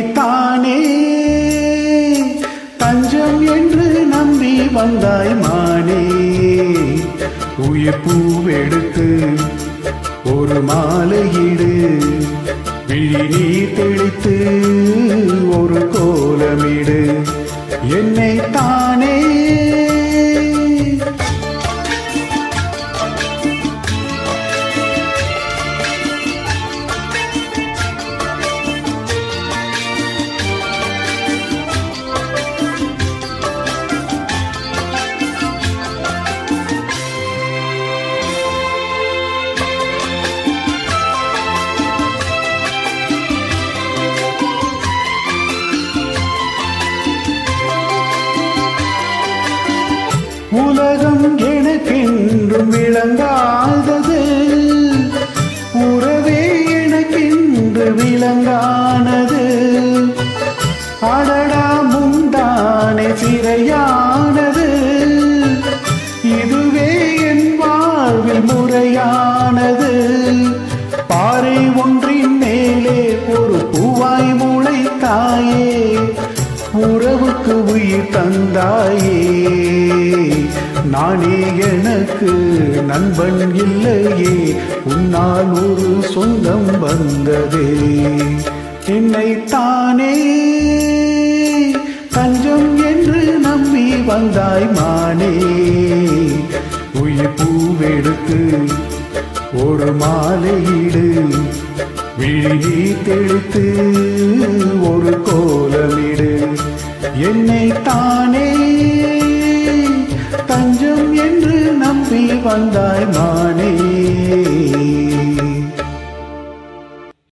தானே தஞ்சம் என்று நம்பி வந்தாய் மானே உயிர் பூவெடுத்து ஒரு மாலையிடு விழி நீர் தெளித்து ஒரு கோலமிடு என்னை தானே உலகம் எனக்கென்றும் விளங்காதது உறவே எனக்கென்று விளங்கானது அடடா முந்தானே சிறையானது இதுவே என் வாழ்வில் முறையானது பாறை ஒன்றின் மேலே ஒரு பூவாய் முளைத்தாயே உறவுக்கு உயிர் தந்தாயே நானே எனக்கு நண்பன் இல்லையே உன்னால் ஒரு சொந்தம் வந்ததே என்னை தானே தஞ்சம் என்று நம்பி வந்தாய் மானே உயிர் பூவெடுத்து ஒரு மாலையிடு விழி தெளித்து ஒரு கோலமிடு என்னை தானே தஞ்சம் என்று நம்பி வந்தாய் மானே